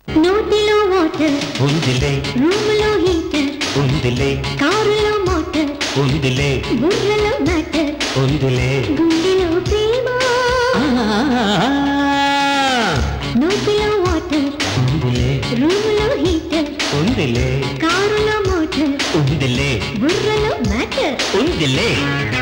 నోటిలో వాటర్ ఉందిలే రూములో హీటర్ ఉందిలే కారులో మోటార్ ఉందిలే బుర్రలో మ్యాటర్ ఉందిలే గుండెలో ప్రేమ ఆ, నోటిలో వాటర్ ఉందిలే రూములో హీటర్ ఉందిలే కారులో మోటార్ ఉందిలే బుర్రలో మ్యాటర్ ఉందిలే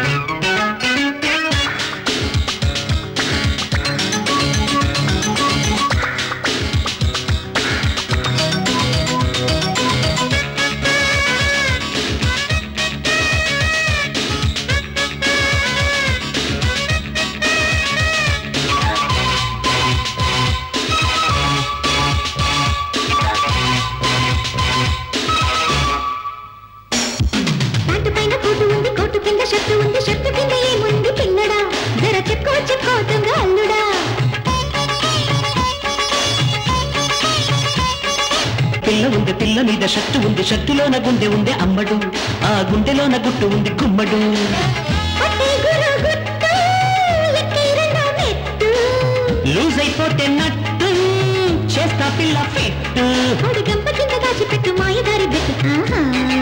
ప్యాంటు పైన కోటు ఉంది కోటు కింద షర్టు ఉంది షర్టు కింద ఏముంది పిల్లడా జర చెప్పుకో చెప్పుకో దొంగ అల్లుడా పిల్ల ఉంది పిల్ల మీద షట్టు ఉంది షట్టులోన గుండె ఉంది అమ్మడు ఆ గుండెలోన గుట్టు ఉంది గుమ్మడు అట్టే గురు గుట్టు ఎక్కి రెండో మెట్టు లూజ్ అయిపోతే నట్టు చేస్తా పిల్ల ఫిట్ కోడి గంప కింద దాచిపెట్టు మాయదారి బెట్టు ఆహా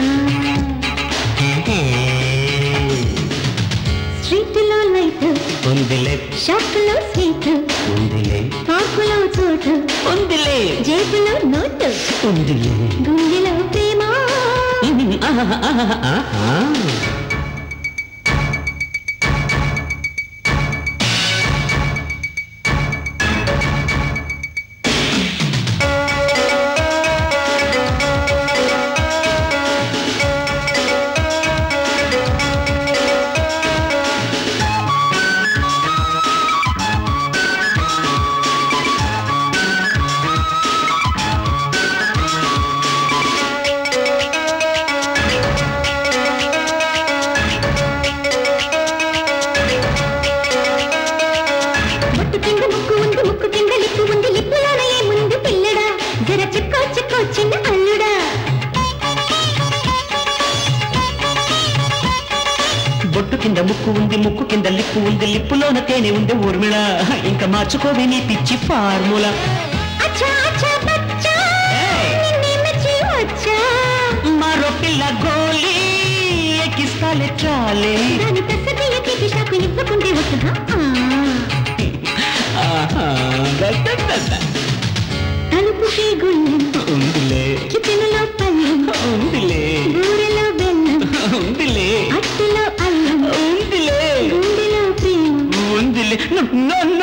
స్ట్రీట్లో లైట్ ఉందిలే షాపులో స్వీట్ ఉందిలే పార్కులో చోటు ఉందిలే జేబులో నోటు ఉందిలే గుండెలో ప్రేమ ఆహా, ఆహా, ఆహా. బొట్టు కింద ముక్కు ఉంది ముక్కు కింద లిప్పు ఉంది లిప్పులోన ఏముంది పిల్లడా జర చెక్కో చెక్కో చిన్న అల్లుడా బొట్టు కింద ముక్కు ఉంది ముక్కు కింద లిప్పు ఉంది లిప్పులోన తేనె ఉంది ఊర్మిళ ఇంకా మార్చుకోవి నీ పిచ్చి ఫార్ములా అచ్చా అచ్చా బచ్చా ఏయ్! నిన్నే మెచ్చి వచ్చా మరో పిల్ల గోలి ఎక్కిస్తాలే చాలే దాని తసది ఎక్కి షాకు ఇవ్వకుంటే వద్దు ఆహా, దద్ద దద్ద. తలుపుకి గుళ్ళెం ఉందిలే కిచెన్లో పళ్ళెం ఉందిలే బూరెలో బెల్లం ఉందిలే అట్టులో అల్లం ఉందిలే గుండెలో ప్రేమ ఉందిలే నన్ను